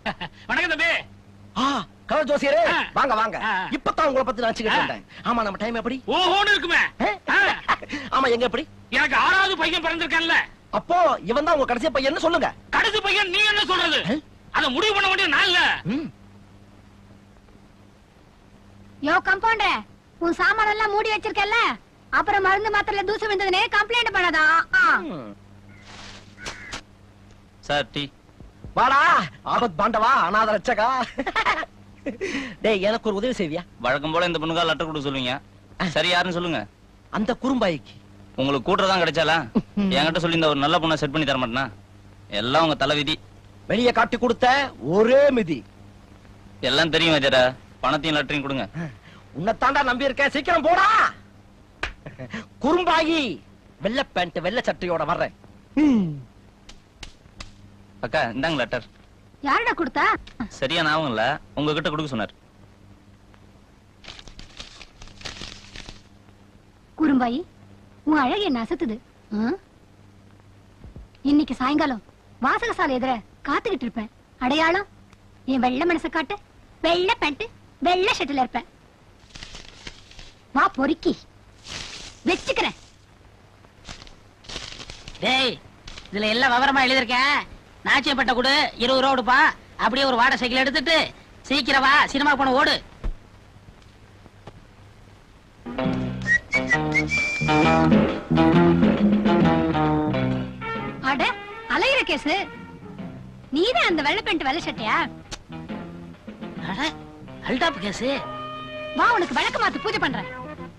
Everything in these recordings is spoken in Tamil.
வணக்கம் தம்பி ஆ கலர் ஜோசியரே ஆ. வாங்க வாங்க ஆ. இப்பதான் உங்களை பத்தி நினைச்சுக்கிட்டு ஆ. இருந்தேன் ஆமா நம்ம டைம் எப்படி ஓஹோன்னு இருக்குமே ஆ? ஆ. ஆமா எங்க எப்படி எனக்கு ஆறாவது பையன் பிறந்திருக்கான்ல அப்போ இவன் தான் உங்க கடைசி பையன் சொல்லுங்க கடைசி பையன் நீ என்ன சொல்றது ஆ? அத முடிவு பண்ண வேண்டிய நாள்ல ம். யோ கம்பவுண்டர் உன் சாமான எல்லாம் மூடி வச்சிருக்கல அப்புறம் மருந்து மாத்திரல தூசு விழுந்ததுனே கம்ப்ளைண்ட் பண்ணதா ம். சார் டீ வாடா ஆபத் பாண்டவா அநாத ரட்சகா டேய் எனக்கு ஒரு உதவி செய்வியா வழக்கம் போல இந்த பொண்ணுக்கா லெட்டர் கொடுக்க சொல்லுவீங்க சரி யாருன்னு சொல்லுங்க அந்த குறும்பாய்க்கு உங்களுக்கு கூட்டுறதான் கிடைச்சாலா என்கிட்ட சொல்லி இந்த ஒரு நல்ல பொண்ணை செட் பண்ணி தர மாட்டேனா எல்லாம் உங்க தலை விதி வெளிய காட்டி கொடுத்த ஒரே மிதி எல்லாம் தெரியும் வஜரா பணத்தையும் லெட்டரையும் கொடுங்க உன்னைத்தாண்டா நம்பி இருக்கேன் சீக்கிரம் போடா குறும்பாயி வெள்ளை பேண்ட் வெள்ளை சட்டையோட வர்றேன் அக்கா இந்தாங்க லெட்டர் யாருடா கொடுத்தா சரியா ஞாபகம் இல்ல உங்ககிட்ட கொடுக்க சொன்னார் குறும்பாயி உன் அழகு என்ன அசத்துது ஆ? இன்னைக்கு சாயங்காலம் வாசகசாலை எதிர காத்துக்கிட்டு இருப்பேன் அடையாளம் என் வெள்ளை மனசை காட்டு வெள்ளை பேண்ட் வெள்ளை ஷர்ட்ல இருப்பேன் வா பொறுக்கி வச்சுக்கிறேன் டேய் இதுல எல்லாம் விவரமா எழுதிருக்கேன் நாச்சியப்பட்ட கொடு இருபது ரூபா கொடுப்பா அப்படியே ஒரு வாடகை சைக்கிள் எடுத்துட்டு சீக்கிரம் வா சினிமா போன ஓடு அட அலையிற கேசு நீதான் அந்த வெள்ளை பேண்ட் வெள்ளை சட்டையா அட, அல்டாப் கேசு வா உனக்கு விளக்கு மாத்து பூஜை பண்றேன்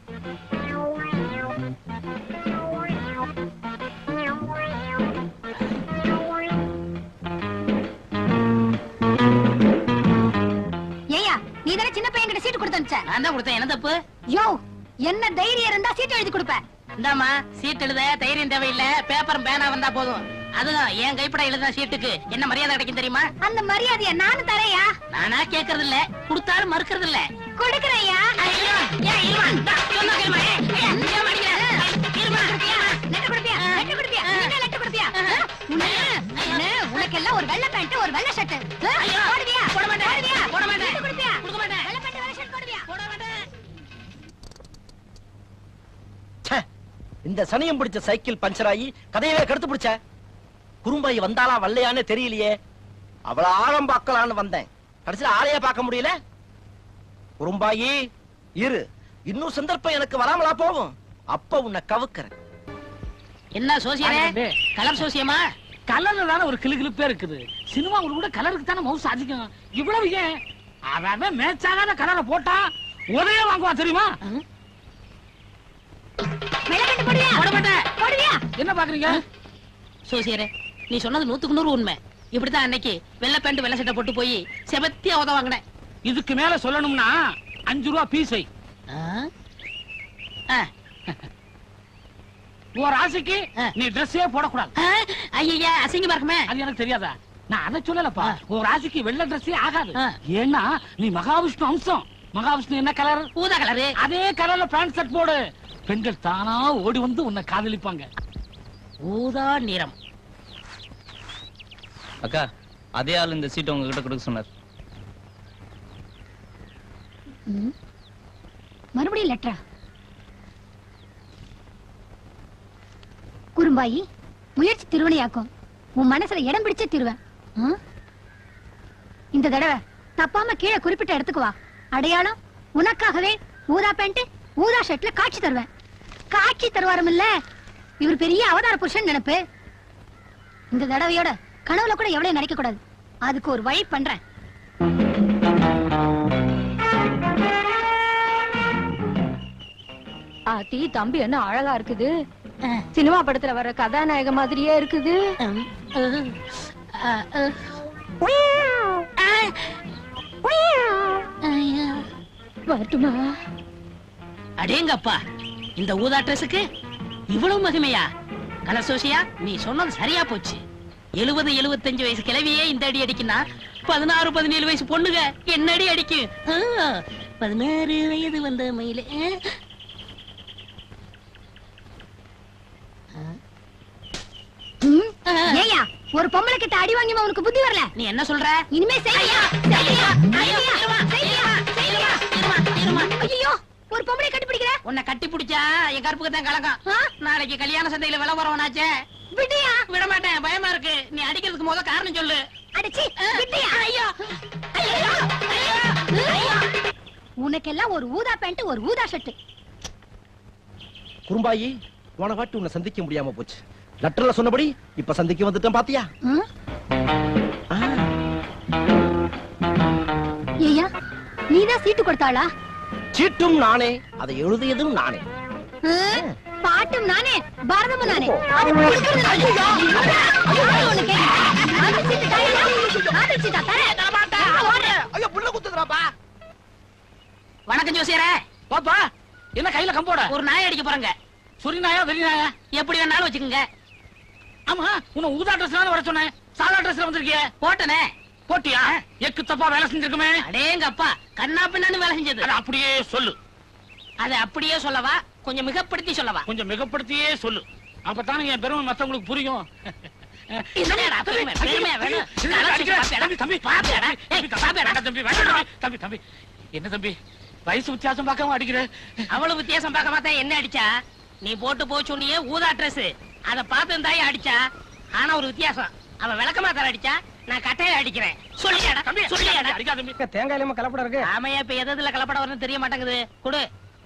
ஏய்யா நீ தானே சின்ன பையன் கிட்ட சீட்டு கொடுத்து அனுப்பிச்ச நான் தான் கொடுத்தேன் என்ன தப்பு யோ என்ன தைரியம் இருந்தா சீட்டு எழுதி கொடுப்ப இந்தாம்மா சீட் எழுத தைரியம் தேவையில்ல பேப்பரும் பேனா வந்தா போதும் அதுவும் என் கைப்பட எழுதின சீட்டுக்கு என்ன மரியாதை கிடைக்கும் தெரியுமா அந்த மரியாதைய நானும் தரேயா நானா கேக்குறது இல்ல கொடுத்தாலும் மறுக்கிறது இல்ல கொடுக்கறையா ஐயோ, ஏன் இருமா, இந்தா, சொன்னா கேளுமா, ஏய், ஐயா, ஏன் மாட்டிக்கிற? இருமா, லெட்டர் கொடுப்பியா லெட்டர் கொடுப்பியா நீங்க லெட்டர் கொடுப்பியா உன்னை உன்னை உனக்கெல்லாம் ஒரு வெள்ளை பேண்ட் ஒரு வெள்ளை ஷர்ட் ஐயோ, போடுவியா போட மாட்டேன், போடுவியா போட மாட்டேன். லெட்டர் கொடுப்பியா கொடுக்க மாட்டேன். வெள்ளை பேண்ட் வெள்ளை ஷர்ட் போடுவியா போட மாட்டேன். ச்சே, இந்த சனியம் பிடிச்ச சைக்கிள் பஞ்சர் ஆகி கதையவே கெடுத்து பிடிச்ச குறும்பாயி வந்தாளா வல்லையானே தெரியலையே அவள ஆழம் பார்க்கலான்னு வந்தேன் கடைசியில ஆளையே பார்க்க முடியல குறும்பாயி இரு இன்னும் சந்தர்ப்பம் எனக்கு வராமலா போகும் அப்ப உன்னை கவுக்கிறேன் என்ன சோசியரே ஆ, தம்பி. கலர் சோசியமா கலர்ல தானே ஒரு கிளுகிளுப்பே இருக்குது சினிமாவுல கூட கலருக்கு தானே மவுஸ் அதிகம் இவ்வளவு ஏன் அவன் மேட்சாகாத கலரை போட்டா உதய வாங்குவான் தெரியுமா வெள்ளை பேண்ட் போடுவியா போட மாட்டேன் போடுவியா என்ன பாக்குறீங்க சோசியரே நீ சொன்னது நூத்துக்கு நூறு உண்மை இப்படித்தான் அன்னைக்கு வெள்ளை பேண்ட் வெள்ளை சட்டை போட்டு போய் செபத்தியா உத வாங்கினேன் இதுக்கு மேல சொல்லணும்னா அஞ்சு ரூபா பீஸை ஆ? ஆ. ஒரு ராசிக்கு ஆ. நீ ட்ரெஸ்ஸே போடக்கூடாது ஆ, ஐயையா அசிங்கமா இருக்குமே அது எனக்கு தெரியாதா நான் அதை சொல்லலப்பா ஒரு ராசிக்கு வெள்ளை ட்ரெஸ்ஸே ஆகாது ஆ. ஏன்னா நீ மகாவிஷ்ணு அம்சம் மகாவிஷ்ணு என்ன கலர் ஊதா கலரு அதே கலர்ல பேண்ட் ஷர்ட் போடு பெண்கள் தானா ஓடி வந்து உன்னை காதலிப்பாங்க ஊதா நிறம் அக்கா அதே ஆள் இந்த சீட்டை உங்ககிட்ட கொடுக்க சொன்னார் ம். மறுபடியும் லெட்டரா குறும்பாயி முயற்சி திருவினையாக்கும் உன் மனசுல இடம் பிடிச்சே திருவேன் இந்த தடவை தப்பாம கீழே குறிப்பிட்ட இடத்துக்கு வா அடையாளம் உனக்காகவே ஊதா பேண்ட் ஊதா ஷர்ட்ல காட்சி தருவேன் காட்சி தருவாரும் இல்ல இவர் பெரிய அவதார புருஷன் நினைப்பு இந்த தடவையோட கனவுல கூட எவ்வளவு நினைக்க கூடாது அதுக்கு ஒரு வழி பண்றேன் ஆத்தி தம்பி என்ன அழகா இருக்குது சினிமா படத்துல வர கதாநாயக மாதிரியே இருக்குது ம், அஹ், அஹ், அஹ். ஆ. ஐயா. வரட்டுமா அடேங்கப்பா இந்த ஊதா ட்ரெஸ்ஸுக்கு இவ்வளவு மகிமையா கலர் சோசியா நீ சொன்னது சரியா போச்சு எழுபது எழுபத்தஞ்சு வயசு கிழவியே இந்த அடி அடிக்குன்னா பதினாறு பதினேழு வயசு பொண்ணுங்க என்ன அடி அடிக்கும் ஆ, பதினாறு வயது வந்த மயில ம்? ஏய்யா ஒரு பொம்பளை கிட்ட அடி வாங்கி உனக்கு புத்தி வரல நீ என்ன சொல்ற இனிமே செய்யா செய்யா ஐயோ, இருமா, இருமா, இருமா, இருமா, இருமா. ஐயோ ஒரு பொம்பளை கட்டி பிடிக்கிற உன்னை கட்டி பிடிச்சா என் கருப்புக்கு தான் கலக்கம் ஆ? நாளைக்கு கல்யாண சந்தையில விலை வரவனாச்சே விட்டியா விட மாட்டேன் பயமா இருக்கு நீ அடிக்கிறதுக்கு முத காரணம் சொல்லு அடிச்சி விட்டியா ஐயோ ஐயோ ஐயோ உனக்கெல்லாம் ஒரு ஊதா பேண்ட் ஒரு ஊதா ஷர்ட் குறும்பாயி போன வாட்டி உன்னை சந்திக்க முடியாம போச்சு லெட்டர்ல சொன்னபடி இப்ப சந்திக்க வந்துட்டேன் பாத்தியா ஆ, ஏயா நீதான் சீட்டு கொடுத்தாளா சீட்டும் நானே அதை எழுதியதும் நானே ஆ? பாட்டும் நானே பாரதமும் நானே அது கொடுக்கறது நானே. யாரு உன்னை கேக்குறது? ஆட்டு சீட்டு தாயா? ஆட்டு சீட்டா? தரேன். ஐயோ புள்ள குத்துறாப்பா வணக்கம் ஜோசியரே பாப்பா என்ன கையில கம்போட ஒரு நாய் அடிக்க போறாங்க சொரி நாயா வெறி நாயா எப்படி வேணாலும் வச்சுக்கோங்க ஆமா உன்னை ஊதா ட்ரெஸ் வர சொன்னேன் சாதா ட்ரெஸ்ல வந்திருக்கிய போட்டனே போட்டியா எக்கு தப்பா வேலை செஞ்சிருக்குமே அடேங்க அப்பா கண்ணா பின்னான்னு வேலை செஞ்சது அதை அப்படியே சொல்லு அதை அப்படியே சொல்லவா கொஞ்சம் மிகப்படுத்தி சொல்லவா கொஞ்சம் மிகப்படுத்தியே சொல்லு அப்பதானே என் பெருமை மத்தவங்களுக்கு புரியும் என்னடா பெருமை, பெருமை வேணும். தம்பி, தலை அடிக்கிற. சுத்தி தம்பி, தம்பி, பாப்பியாடா? ஏய், தம்பி, பாப்பியாடா? வேண்டாம் தம்பி, வேண்டாம் தம்பி, தம்பி, தம்பி. என்ன தம்பி வயசு வித்தியாசம் பார்க்காம அடிக்கிற அவ்வளவு வித்தியாசம் பார்க்க மாட்டா என்ன அடிச்சா நீ போட்டு போ சொன்னியே ஊதா ட்ரெஸ் அத பார்த்து தாய் அடிச்சா ஆனா ஒரு வித்தியாசம் அவ விளக்கமா தர அடிச்சா நான் கட்டையில அடிக்கிறேன் சொல்லியாடா தம்பி சொல்லியாடா அடிக்காத தம்பி தேங்காய் இல்லாம கலப்படம் இருக்கு ஆமையா இப்ப எது எதுல கலப்படம் வரும்னு தெரிய மாட்டேங்குது குடு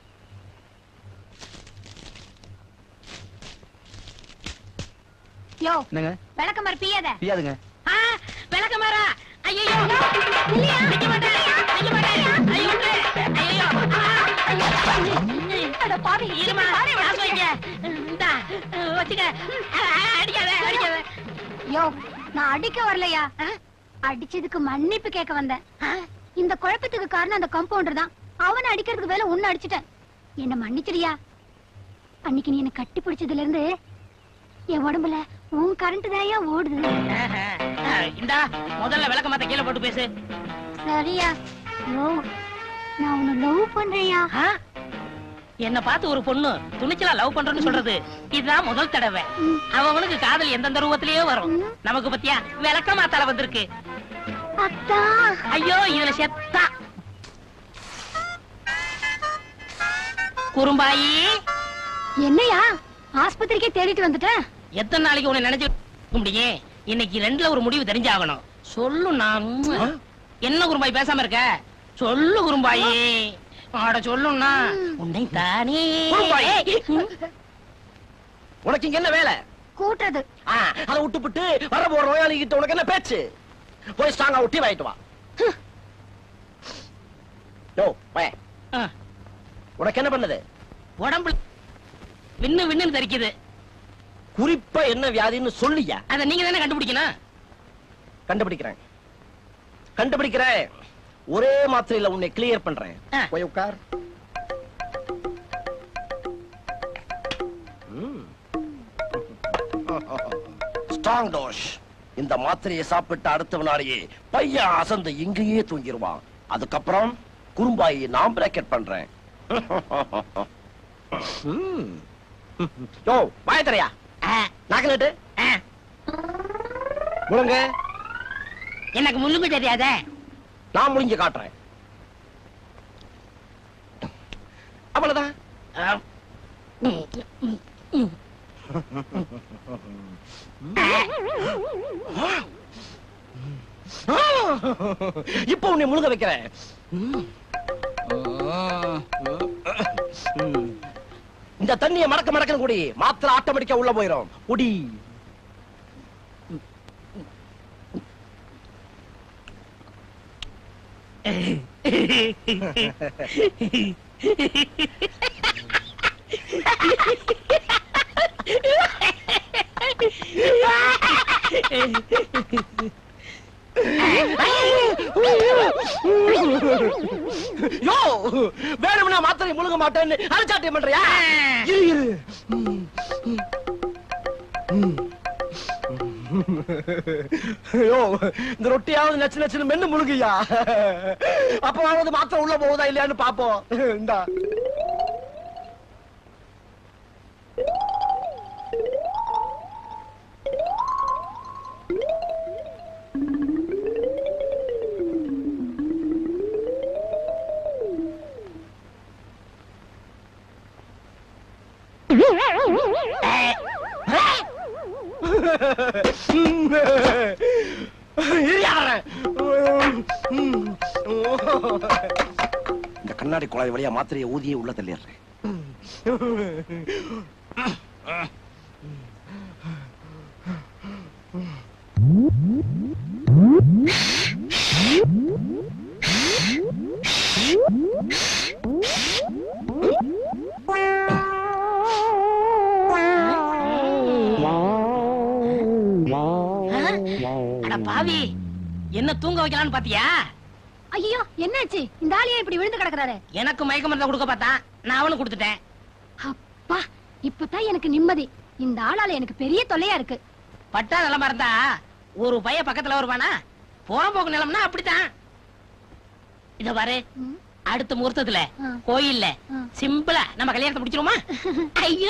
யோ என்னங்க விளக்க மாதிரி பியாத பியாதுங்க ஆ, விளக்கமாறா ஐயோ அடிக்க மாட்டேன் அடிக்க மாட்டேன் ஐயோ ஐயோ அட பாவி இருமா காசு வைங்க இந்தா வச்சுக்க ஆ, அடிக்காத அடிக்காத யோ நான் அடிக்க வரலையா அடிச்சதுக்கு மன்னிப்பு கேட்க வந்தேன் இந்த குழப்பத்துக்கு காரணம் அந்த கம்பவுண்டர் தான் அவனை அடிக்கிறதுக்கு வேலை உன்னை அடிச்சிட்டேன் என்ன மன்னிச்சிடியா அன்னைக்கு நீ என்ன கட்டி பிடிச்சதுல இருந்து என் உடம்புல உன் கரண்ட் தாயா ஓடுது ஆஹா. ஆ, இந்தா முதல்ல விளக்க மாத்த கீழே போட்டு பேசு சரியா யோ நான் உன்னை லவ் பண்றேயா ஆ? என்ன பார்த்து ஒரு பொண்ணு துணிச்சலா லவ் பண்றேன்னு சொல்றது இதுதான் முதல் தடவை அவனுக்கு காதல் எந்தெந்த ரூபத்திலேயோ வரும் நமக்கு பத்தியா விளக்க மாத்தால வந்திருக்கு அத்தா ஐயோ இதுல செத்தா குறும்பாயி என்னையா ஆஸ்பத்திரிக்கே தேடிட்டு வந்துட்டேன் எத்தனை நாளைக்கு உன்னை நினைச்சு இருக்க முடியும் இன்னைக்கு ரெண்டுல ஒரு முடிவு தெரிஞ்சாகணும் சொல்லு நான் என்ன குறும்பாய் பேசாம இருக்க சொல்லு குறும்பாயி ஆட சொல்லுன்னா உன்னை தானே குறும்பாயி. உனக்கு இங்க என்ன வேலை கூட்டுறது ஆ, அதை விட்டுப்புட்டு வர போற நோயாளி கிட்ட உனக்கு என்ன பேச்சு போய் ஸ்ட்ராங்கா ஒட்டி வாங்கிட்டு வா யோ பய ஆ, உனக்கு என்ன பண்ணுது உடம்புல விண்ணு விண்ணு தெரிக்குது குறிப்பா என்ன வியாதின்னு சொல்லியா அத நீங்க தானே கண்டுபிடிக்கணும் கண்டுபிடிக்கிறேன் கண்டுபிடிக்கிறேன் ஒரே மாத்திரையில உன்னை கிளியர் பண்றேன் ஆ. போய் உட்கார் ஸ்ட்ராங் டோஷ் இந்த மாத்திரையை சாப்பிட்டு அடுத்த வினாடியே பையன் அசந்து இங்கேயே தூங்கிடுவான் அதுக்கப்புறம் குறும்பாயி நான் பிராக்கெட் பண்றேன் ம். யோ வாயத்தரையா ஆ, நாக்கலட்டு ஆ. முழுங்க எனக்கு முள்ளுக்கு தெரியாதே நான் முடிஞ்சு காட்டுறேன் அவ்வளவுதான் ஆ, ம், ம், ம். இப்போ உன்னை முழுக வைக்கிறேன் இந்த தண்ணியை மடக்க மடக்கணும் குடி மாத்திரை ஆட்டோமேட்டிக்கா உள்ள போயிடும் குடி யோ வேணும்னா மாத்திரை முழுங்க மாட்டேன்னு அரைச்சாட்டியம் பண்றியா இரு இரு ஐயோ இந்த ரொட்டியாவது நச்சு நச்சுன்னு மென்னு முழுகையா அப்பவாவது மாத்திரை உள்ள போகுதா இல்லையான்னு பாப்போம் இந்தா இருயா வரேன். இந்த கண்ணாடி குழாய் வழியா மாத்திரையை ஊதியே உள்ள தள்ளிடுறேன் அட பாவி என்ன தூங்க வைக்கலாம்னு பாத்தியா ஐயோ என்னாச்சு இந்த ஆளியா இப்படி விழுந்து கிடக்குறாரு எனக்கு மயக்க மருந்த கொடுக்க பார்த்தான் நான் அவனுக்கு கொடுத்துட்டேன் அப்பா இப்பதான் எனக்கு நிம்மதி இந்த ஆளால எனக்கு பெரிய தொல்லையா இருக்கு பட்டா நிலமா இருந்தா ஒரு பைய பக்கத்துல வருவானா போற போக்கு நிலம்னா அப்படித்தான் இத பாரு ம். அடுத்த முகூர்த்தத்துல ஆ. கோயில்ல ஆ. சிம்பிளா நம்ம கல்யாணத்தை முடிச்சிருமா ஐயோ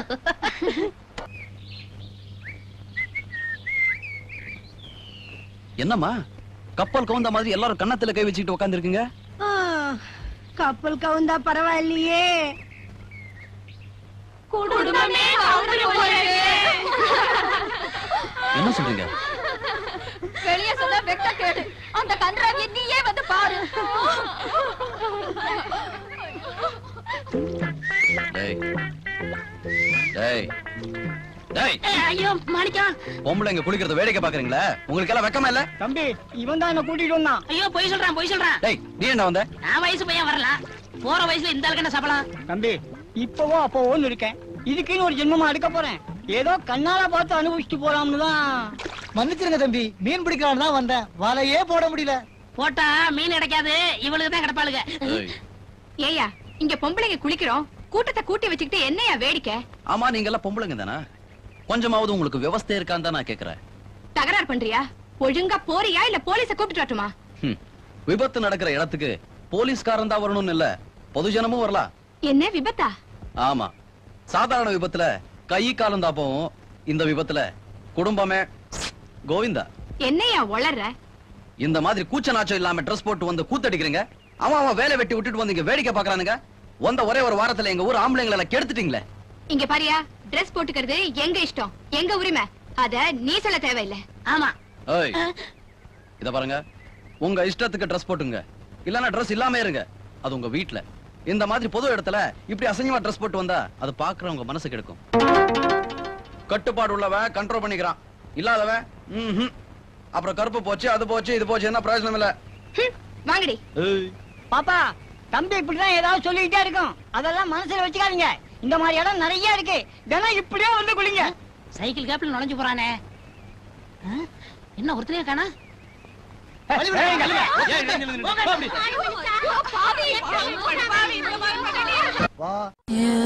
என்னம்மா கப்பல் கவுந்த மாதிரி எல்லாரும் கன்னத்துல கை வச்சுக்கிட்டு உட்காந்துருக்கீங்க கப்பல் கவுந்தா பரவாயில்லையே குடும்பமே என்ன சொல்றீங்க வெளியே சொன்னா வெட்ட கேடு அந்த கன்றாவிய நீயே வந்து பாரு டேய் டேய் டேய் ஐயோ மாணிக்கம் பொம்பளைங்க குளிக்கிறத வேடிக்கை பாக்குறீங்களா உங்களுக்கு எல்லாம் வெக்கமா இல்ல தம்பி இவன் தான் என்ன கூட்டிட்டு வந்தான் ஐயோ பொய் சொல்றான் பொய் சொல்றான் டேய் நீ என்ன வந்த நான் வயசு பையன் வரலாம் போற வயசுல இந்த ஆளுக்கு என்ன சபலம் தம்பி இப்பவோ அப்பவோன்னு இருக்கேன் இதுக்குன்னு ஒரு ஜென்மமா எடுக்க போறேன் ஏதோ கண்ணால பார்த்து அனுபவிச்சுட்டு போலாம்னு தான் மன்னிச்சிருங்க தம்பி மீன் பிடிக்கலாம்னு தான் வந்தேன் வலையே போட முடியல போட்டா மீன் கிடைக்காது இவளுக்கு தான் கிடப்பாளுங்க ஏய், ஏயா இங்க பொம்பளைங்க குளிக்கிறோம் கூட்டத்தை கூட்டி வச்சுக்கிட்டு என்னையா வேடிக்கை ஆமா நீங்க எல்லாம் பொம்பளைங்க தானே கொஞ்சமாவது உங்களுக்கு விவஸ்தை இருக்கான்னு தான் நான் கேக்குறேன் தகராறு பண்றியா ஒழுங்கா போறியா இல்ல போலீஸ கூப்பிட்டு வரட்டுமா ஹம், விபத்து நடக்கிற இடத்துக்கு போலீஸ்காரன் தான் வரணும்னு இல்ல பொதுஜனமும் வரலாம் என்ன விபத்தா ஆமா சாதாரண விபத்துல கை காலம் தாப்பவும் இந்த விபத்துல குடும்பமே கோவிந்தா என்னையா வளர்ற இந்த மாதிரி கூச்ச நாச்சம் இல்லாம ட்ரெஸ் போட்டு வந்து கூத்தடிக்கிறீங்க அவன் அவன் வேலை வெட்டி விட்டுட்டு வந்து இங்க வேடிக்கை பாக்குறானுங்க வந்த ஒரே ஒரு வாரத்துல எங்க ஊர் ஆம்பளைங்களை எல்லாம் கெடுத்துட்டீங்களே இங்க பாரியா Dress போட்டுக்கிறது எங்க இஷ்டம் எங்க உரிமை அத நீ சொல்ல தேவையில்லை ஆமா ஏய் இத பாருங்க உங்க இஷ்டத்துக்கு ட்ரெஸ் போட்டுங்க இல்லனா ட்ரெஸ் இல்லாம இருங்க அது உங்க வீட்ல இந்த மாதிரி பொது இடத்துல இப்படி அசிங்கமா ட்ரெஸ் போட்டு வந்தா அது பாக்குறவங்க மனசு கெடுக்கும் கட்டுப்பாடு உள்ளவன் கண்ட்ரோல் பண்ணிக்கிறான் இல்லாதவன் ம்ஹும். அப்புறம் கருப்பு போச்சு அது போச்சு இது போச்சு என்ன பிரயோஜனம் இல்ல ஹம், வாங்கடி ஏய் பாப்பா தம்பி இப்படிதான் ஏதாவது சொல்லிக்கிட்டே இருக்கும் அதெல்லாம் மனசுல வச்சுக்காதீங்க இந்த மாதிரி இடம் நிறைய இருக்கு தினம் இப்படியே வந்து குளிங்க சைக்கிள் கேப்ல நுழைஞ்சு போறானே ஆ? என்ன ஒருத்தரையே காணா வா